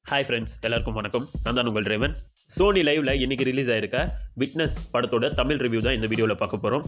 hi friends எல்லாருக்கும் வணக்கம் நான் தான் உங்கள் டிரைவன் சோனி லைவ்ல இன்னைக்கு ரிலீஸ் ஆயிருக்க விட்னஸ் படத்தோட தமிழ் ரிவ்யூ தான் இந்த வீடியோவில் பார்க்க போகிறோம்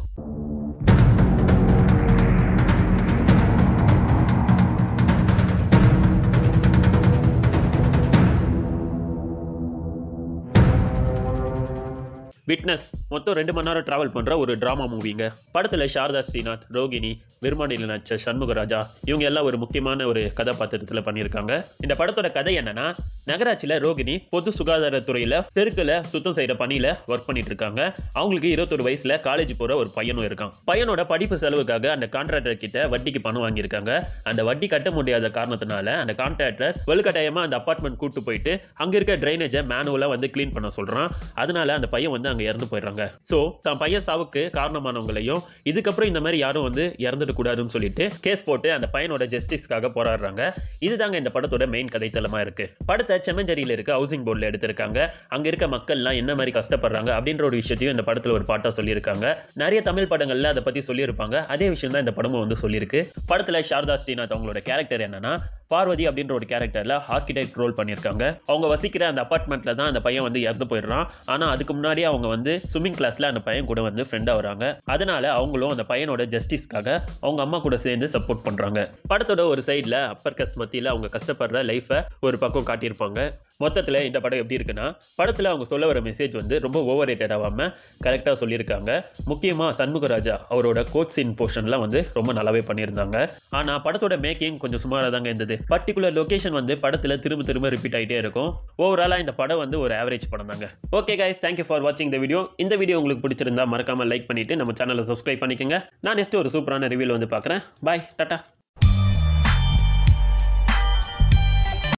விட்னஸ் மொத்தம் ரெண்டு மணி நேரம் டிராவல் பண்ணுற ஒரு ட்ராமா மூவிங்க படத்தில் சாரதா ஸ்ரீநாத் ரோகிணி விருமானியில் நடிச்ச சண்முகராஜா இவங்க எல்லாம் ஒரு முக்கியமான ஒரு கதாபாத்திரத்தில் பண்ணியிருக்காங்க இந்த படத்தோட கதை என்னன்னா நகராட்சியில் ரோகிணி பொது சுகாதாரத்துறையில் தெருக்கில் சுத்தம் செய்கிற பணியில் ஒர்க் பண்ணிட்டு இருக்காங்க அவங்களுக்கு இருபத்தொரு வயசில் காலேஜ் போகிற ஒரு பையனும் இருக்கான் பையனோட படிப்பு செலவுக்காக அந்த கான்ட்ராக்டர் கிட்ட வட்டிக்கு பணம் வாங்கியிருக்காங்க அந்த வட்டி கட்ட முடியாத காரணத்தினால அந்த கான்ட்ராக்டர் வலுக்கட்டாயமாக அந்த அப்பார்ட்மெண்ட் கூட்டு போயிட்டு அங்கே இருக்க ட்ரைனேஜை மேனுவலாக வந்து க்ளீன் பண்ண சொல்கிறான் அதனால அந்த பையன் வந்து அங்கே இறந்து போயிடுறாங்க ஸோ தான் பையன் சாவுக்கு காரணமானவங்களையும் இதுக்கப்புறம் இந்த மாதிரி யாரும் வந்து இறந்துட கூடாதுன்னு சொல்லிட்டு கேஸ் போட்டு அந்த பையனோட ஜஸ்டிஸ்க்காக போராடுறாங்க இதுதாங்க இந்த படத்தோட மெயின் கதைத்தலமா இருக்கு படத்தை செம்மஞ்சேரியில் இருக்க ஹவுசிங் போர்டில் எடுத்திருக்காங்க அங்க இருக்க மக்கள்லாம் என்ன மாதிரி கஷ்டப்படுறாங்க அப்படின்ற ஒரு விஷயத்தையும் இந்த படத்துல ஒரு பாட்டா சொல்லியிருக்காங்க நிறைய தமிழ் படங்கள்ல அதை பத்தி சொல்லியிருப்பாங்க அதே விஷயம் தான் இந்த படமும் வந்து சொல்லியிருக்கு படத்துல சாரதா ஸ்ரீநாத் அவங்களோட கேரக்டர் என்னன்னா பார்வதி அப்படின்ற ஒரு கேரக்டர்ல ஆர்கிடெக்ட் ரோல் பண்ணியிருக்காங்க அவங்க வசிக்கிற அந்த அப்பார்ட்மெண்ட்ல தான் அந்த பையன் வந்து இறந்து போயிடுறான் ஆனா அதுக்கு முன்னாடி அவங்க வந்து ஸ்விம்மிங் கிளாஸ்ல அந்த பையன் கூட வந்து ஃப்ரெண்டா வராங்க அதனால அவங்களும் அந்த பையனோட ஜஸ்டிஸ்க்காக அவங்க அம்மா கூட சேர்ந்து சப்போர்ட் பண்றாங்க படத்தோட ஒரு சைடில் அப்பர் கஸ் மத்தியில் அவங்க கஷ்டப்படுற லைஃபை ஒரு பக்கம் காட்டியிருப்பாங்க மொத்தத்தில் இந்த படம் எப்படி இருக்குன்னா படத்தில் அவங்க சொல்ல வர மெசேஜ் வந்து ரொம்ப ஓவர் ரேட்டட் ஆகாமல் கரெக்டாக சொல்லியிருக்காங்க முக்கியமாக சண்முகராஜா அவரோட கோச் சீன் போர்ஷன்லாம் வந்து ரொம்ப நல்லாவே பண்ணியிருந்தாங்க ஆனால் படத்தோட மேக்கிங் கொஞ்சம் சுமாராக தாங்க இருந்தது பர்டிகுலர் லொகேஷன் வந்து படத்தில் திரும்ப திரும்ப ரிப்பீட் ஆகிட்டே இருக்கும் ஓவராலாக இந்த படம் வந்து ஒரு ஆவரேஜ் படம் தாங்க ஓகே கைஸ் தேங்க்யூ ஃபார் வாட்சிங் இந்த வீடியோ இந்த வீடியோ உங்களுக்கு பிடிச்சிருந்தா மறக்காம லைக் பண்ணிட்டு நம்ம சேனலை சப்ஸ்கிரைப் பண்ணிக்கோங்க நான் நெக்ஸ்ட் ஒரு சூப்பரான ரிவ்யூவில் வந்து பார்க்குறேன் பாய் டாட்டா